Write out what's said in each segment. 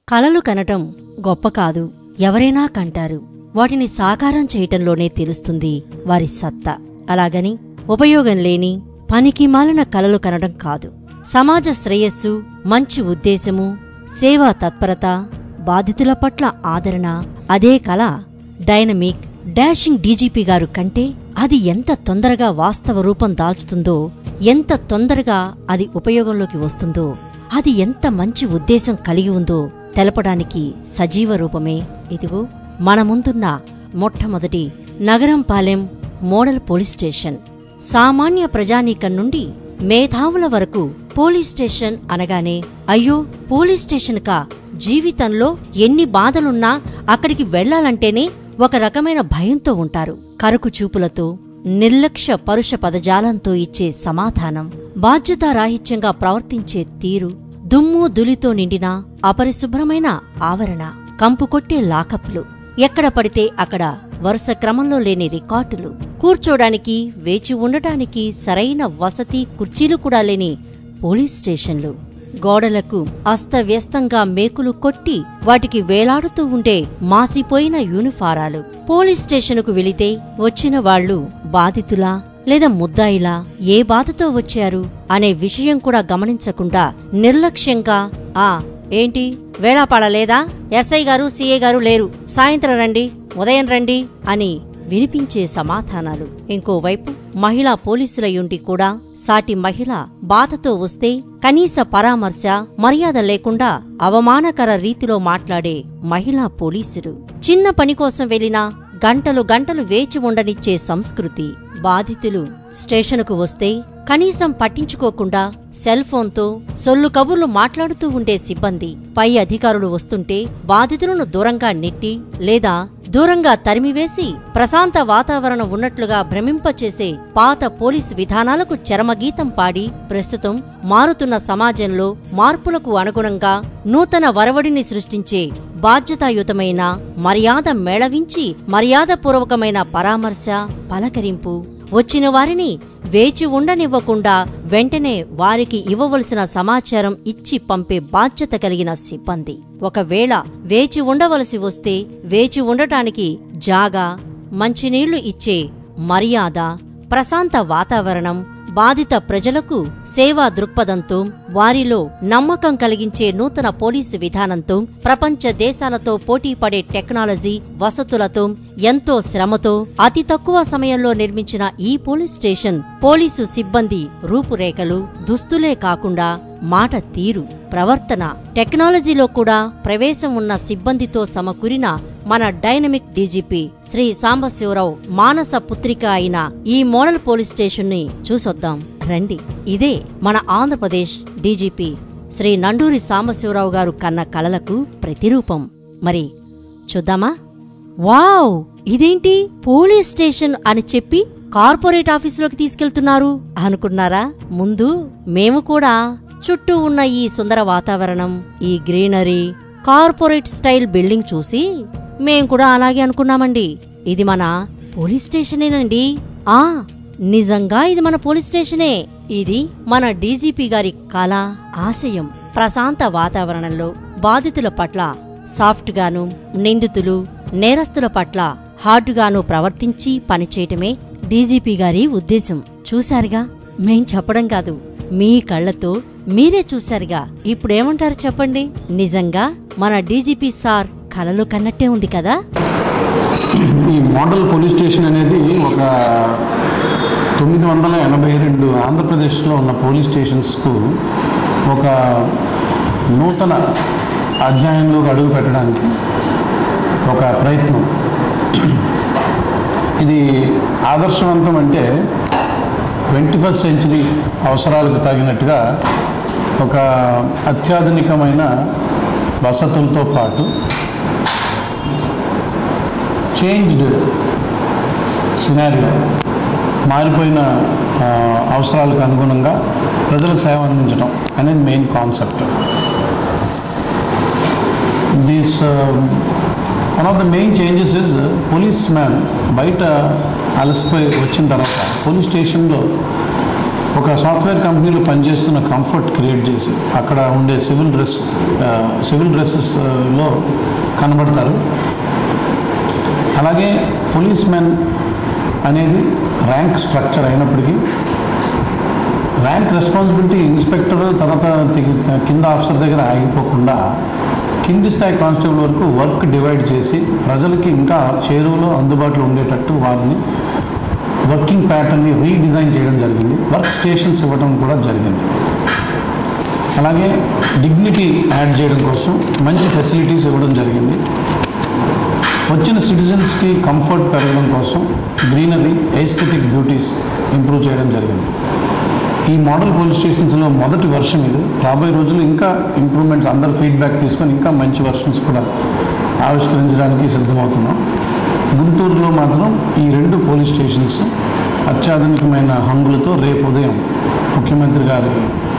కలలు కనటం గొప్ప కాదు ఎవరైనా కంటారు వాటిని సాకారం చేయటంలోనే తెలుస్తుంది వారి సత్తా అలాగని ఉపయోగం లేని పనికి మాలిన కలలు కనడం కాదు సమాజ శ్రేయస్సు మంచి ఉద్దేశము సేవా తత్పరత బాధితుల పట్ల ఆదరణ అదే కళ డైనమిక్ డాషింగ్ డీజీపీ గారు కంటే అది ఎంత తొందరగా వాస్తవ రూపం దాల్చుతుందో ఎంత తొందరగా అది ఉపయోగంలోకి వస్తుందో అది ఎంత మంచి ఉద్దేశం కలిగి ఉందో తెలపడానికి సజీవ రూపమే ఇదిగో మన ముందున్న మొట్టమొదటి నగరం పాలెం మోడల్ పోలీస్ స్టేషన్ సామాన్య ప్రజానీకం నుండి మేధావుల వరకు పోలీస్ స్టేషన్ అనగానే అయ్యో పోలీస్ స్టేషన్ కా జీవితంలో ఎన్ని బాధలున్నా అక్కడికి వెళ్లాలంటేనే ఒక రకమైన భయంతో ఉంటారు కరుకు చూపులతో నిర్లక్ష్య పరుష పదజాలంతో ఇచ్చే సమాధానం బాధ్యతారాహిత్యంగా ప్రవర్తించే తీరు దుమ్ము దులితో నిండిన అపరిశుభ్రమైన ఆవరణ కంపు కొట్టే లాకప్లు ఎక్కడ పడితే అక్కడ వరుస క్రమంలో లేని రికార్డులు కూర్చోడానికి వేచి ఉండటానికి సరైన వసతి కుర్చీలు కూడా లేని పోలీస్ స్టేషన్లు గోడలకు అస్తవ్యస్తంగా మేకులు కొట్టి వాటికి వేలాడుతూ ఉండే మాసిపోయిన యూనిఫారాలు పోలీస్ స్టేషనుకు వెళితే వచ్చిన వాళ్ళు బాధితులా లేదా ముద్దాయిలా ఏ బాధతో వచ్చారు అనే విషయం కూడా గమనించకుండా నిర్లక్ష్యంగా ఆ ఏంటి వేళాపాళ లేదా ఎస్ఐ గారు సీఏ గారు లేరు సాయంత్రం రండి ఉదయం రండి అని వినిపించే సమాధానాలు ఇంకోవైపు మహిళా పోలీసులయుండి కూడా సాటి మహిళ బాధతో వస్తే కనీస పరామర్శ మర్యాద లేకుండా అవమానకర రీతిలో మాట్లాడే మహిళా పోలీసులు చిన్న పని కోసం వెళ్లినా గంటలు గంటలు వేచి ఉండనిచ్చే సంస్కృతి బాధితులు స్టేషనుకు వస్తే కనీసం పట్టించుకోకుండా సెల్ ఫోన్తో సొల్లు కబుర్లు మాట్లాడుతూ ఉండే సిబ్బంది పై అధికారులు వస్తుంటే బాధితులను దూరంగా నెట్టి లేదా దూరంగా తరిమివేసి ప్రశాంత వాతావరణం ఉన్నట్లుగా భ్రమింపచేసే పాత పోలీసు విధానాలకు చరమగీతం పాడి ప్రస్తుతం మారుతున్న సమాజంలో మార్పులకు అనుగుణంగా నూతన వరవడిని సృష్టించే బాధ్యతాయుతమైన మర్యాద మేళవించి మర్యాదపూర్వకమైన పరామర్శ పలకరింపు వచ్చిన వారిని వేచి ఉండనివ్వకుండా వెంటనే వారికి ఇవ్వవలసిన సమాచారం ఇచ్చి పంపే బాధ్యత కలిగిన సిబ్బంది ఒకవేళ వేచి ఉండవలసి వస్తే వేచి ఉండటానికి జాగా మంచినీళ్లు ఇచ్చే మర్యాద ప్రశాంత వాతావరణం బాధిత ప్రజలకు సేవా దృక్పథంతో వారిలో నమ్మకం కలిగించే నూతన పోలీసు విధానంతో ప్రపంచ దేశాలతో పోటీపడే టెక్నాలజీ వసతులతో ఎంతో శ్రమతో అతి తక్కువ సమయంలో నిర్మించిన ఈ పోలీస్ స్టేషన్ పోలీసు సిబ్బంది రూపురేఖలు దుస్తులే కాకుండా మాట తీరు ప్రవర్తన టెక్నాలజీలో కూడా ప్రవేశం ఉన్న సిబ్బందితో సమకూరిన మన డైనమిక్ డీజీపీ శ్రీ సాంబశివరావు మానస పుత్రిక అయిన ఈ మోడల్ పోలీస్ స్టేషన్ ని చూసొద్దాం రండి ఇదే మన ఆంధ్రప్రదేశ్ డీజీపీ శ్రీ నండూరి సాంబశివరావు గారు కన్న కలలకు ప్రతిరూపం మరి చూద్దామా వావ్ ఇదేంటి పోలీస్ స్టేషన్ అని చెప్పి కార్పొరేట్ ఆఫీసులోకి తీసుకెళ్తున్నారు అనుకున్నారా ముందు మేము కూడా చుట్టూ ఉన్న ఈ సుందర వాతావరణం ఈ గ్రీనరీ కార్పొరేట్ స్టైల్ బిల్డింగ్ చూసి మేం కూడా అలాగే అనుకున్నామండి ఇది మన పోలీస్ స్టేషనేనండి ఆ నిజంగా ఇది మన పోలీస్ స్టేషనే ఇది మన డీజీపీ గారి కళ ఆశయం ప్రశాంత వాతావరణంలో బాధితుల పట్ల సాఫ్ట్ గాను నిందితులు నేరస్తుల పట్ల హార్డ్గాను ప్రవర్తించి పనిచేయటమే డీజీపీ గారి ఉద్దేశం చూశారుగా మేం చెప్పడం కాదు మీ కళ్ళతో మీరే చూశారుగా ఇప్పుడేమంటారు చెప్పండి నిజంగా మన డీజీపీ సార్ కలలు కన్నట్టే ఉంది కదా ఈ మోడల్ పోలీస్ స్టేషన్ అనేది ఒక తొమ్మిది వందల ఎనభై రెండు ఆంధ్రప్రదేశ్లో ఉన్న పోలీస్ స్టేషన్స్కు ఒక నూతన అధ్యాయంలోకి అడుగు పెట్టడానికి ఒక ప్రయత్నం ఇది ఆదర్శవంతం అంటే ట్వంటీ ఫస్ట్ సెంచరీ అవసరాలకు తగినట్టుగా ఒక అత్యాధునికమైన వసతులతో పాటు చేంజ్డ్ సినారియో మారిపోయిన ఆ, అవసరాలకు అనుగుణంగా ప్రజలకు సేవ అందించడం అనేది main concept this one of the main changes is police man బయట అలసిపోయి వచ్చిన తర్వాత పోలీస్ స్టేషన్లో ఒక సాఫ్ట్వేర్ కంపెనీలో పనిచేస్తున్న కంఫర్ట్ క్రియేట్ చేసి అక్కడ ఉండే సివిల్ డ్రెస్ సివిల్ డ్రెస్సెస్లో కనబడతారు అలాగే పోలీస్ మెన్ అనేది ర్యాంక్ స్ట్రక్చర్ అయినప్పటికీ ర్యాంక్ రెస్పాన్సిబిలిటీ ఇన్స్పెక్టర్ తర్వాత తి- కింద ఆఫీసర్ దగ్గర ఆగిపోకుండా కింది స్థాయి కానిస్టేబుల్ వరకు వర్క్ డివైడ్ చేసి ప్రజలకి ఇంకా చేరువలో అందుబాటులో ఉండేటట్టు వారిని వర్కింగ్ ప్యాటర్న్ని రీడిజైన్ చేయడం జరిగింది వర్క్ స్టేషన్స్ ఇవ్వడం కూడా జరిగింది అలాగే డిగ్నిటీ యాడ్ చేయడం కోసం మంచి ఫెసిలిటీస్ ఇవ్వడం జరిగింది వచ్చిన సిటిజన్స్కి కంఫర్ట్ పెరగడం కోసం గ్రీనరీ ఎస్థెటిక్ బ్యూటీస్ ఇంప్రూవ్ చేయడం జరిగింది ఈ మోడల్ పోలీస్ స్టేషన్స్లో మొదటి వర్షన్ ఇది రాబోయే రోజుల్లో ఇంకా ఇంప్రూవ్మెంట్స్ అందరు ఫీడ్బ్యాక్ తీసుకొని ఇంకా మంచి వర్షన్స్ కూడా ఆవిష్కరించడానికి సిద్ధమవుతున్నాం గుంటూరులో మాత్రం ఈ రెండు పోలీస్ స్టేషన్స్ అత్యాధునికమైన హంగులతో రేపు ఉదయం ముఖ్యమంత్రి గారి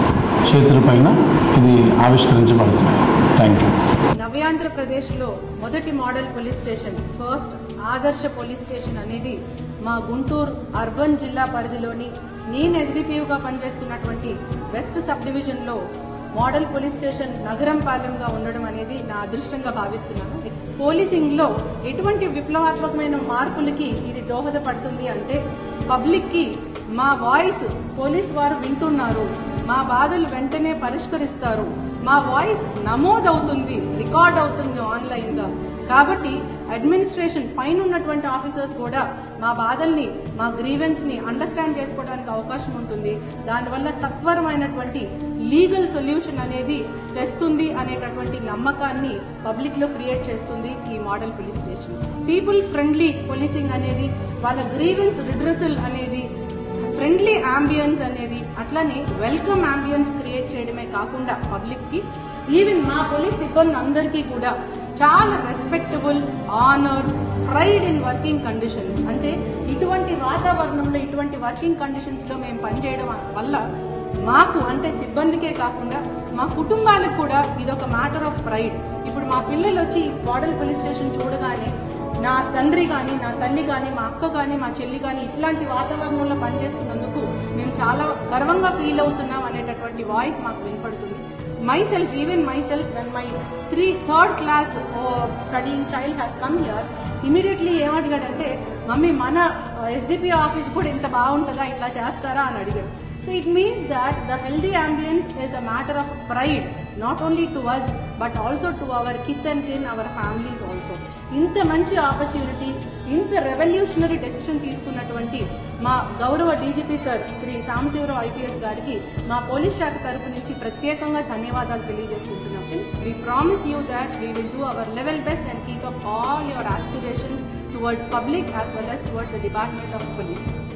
చేతులపైన ఇది ఆవిష్కరించబడుతున్నాయి థ్యాంక్ యూ నవ్యాంధ్రప్రదేశ్లో మొదటి మోడల్ పోలీస్ స్టేషన్ ఫస్ట్ ఆదర్శ పోలీస్ స్టేషన్ అనేది మా గుంటూరు అర్బన్ జిల్లా పరిధిలోని నేను ఎస్డిపియుగా పనిచేస్తున్నటువంటి వెస్ట్ సబ్ డివిజన్లో మోడల్ పోలీస్ స్టేషన్ నగరం పాలెంగా ఉండడం అనేది నా అదృష్టంగా భావిస్తున్నాను పోలీసింగ్లో ఎటువంటి విప్లవాత్మకమైన మార్పులకి ఇది దోహదపడుతుంది అంటే పబ్లిక్కి మా వాయిస్ పోలీస్ వారు వింటున్నారు మా బాధలు వెంటనే పరిష్కరిస్తారు మా వాయిస్ నమోదవుతుంది రికార్డ్ అవుతుంది ఆన్లైన్గా కాబట్టి అడ్మినిస్ట్రేషన్ పైన ఉన్నటువంటి ఆఫీసర్స్ కూడా మా బాధల్ని మా గ్రీవెన్స్ని అండర్స్టాండ్ చేసుకోవడానికి అవకాశం ఉంటుంది దానివల్ల సత్వరమైనటువంటి లీగల్ సొల్యూషన్ అనేది తెస్తుంది అనేటటువంటి నమ్మకాన్ని పబ్లిక్లో క్రియేట్ చేస్తుంది ఈ model police station people friendly policing అనేది వాళ్ళ గ్రీవెన్స్ రిడ్రసల్ అనేది ఫ్రెండ్లీ అంబియన్స్ అనేది అట్లనే వెల్కమ్ అంబియన్స్ క్రియేట్ చేయడమే కాకుండా పబ్లిక్కి ఈవెన్ మా పోలీస్ సిబ్బంది అందరికీ కూడా చాలా respectable honour pride in working conditions అంటే ఇటువంటి వాతావరణంలో ఇటువంటి వర్కింగ్ కండిషన్స్లో మేము పనిచేయడం వల్ల మాకు అంటే సిబ్బందికే కాకుండా మా కుటుంబాలకు కూడా ఇదొక మ్యాటర్ ఆఫ్ ప్రైడ్ ఇప్పుడు మా పిల్లలు వచ్చి మోడల్ పోలీస్ స్టేషన్ చూడగానే నా తండ్రి కానీ నా తల్లి కానీ మా అక్క కానీ మా చెల్లి కానీ ఇట్లాంటి వాతావరణంలో పనిచేస్తున్నందుకు మేము చాలా గర్వంగా ఫీల్ అవుతున్నాం అనేటటువంటి వాయిస్ మాకు వినపడుతుంది myself even myself when my three third class studying child has come here immediately ఏమడిగాడంటే మమ్మీ మన ఎస్డిపి ఆఫీస్ కూడా ఇంత బాగుంటుందా ఇట్లా చేస్తారా అని అడిగాడు so it means that the healthy ambience is a matter of pride not only to us but also to our kith and kin our families also ఇంత మంచి ఆపర్చునిటీ ఇంత రెవల్యూషనరీ డెసిషన్ తీసుకున్నటువంటి మా గౌరవ DGP sir Shri Sambasivarao IPS గారికి మా police శాఖ తరపు నుంచి ప్రత్యేకంగా ధన్యవాదాలు తెలియజేసుకుంటున్నాం we promise you that we will do our level best and keep up all your aspirations towards public as well as towards the department of police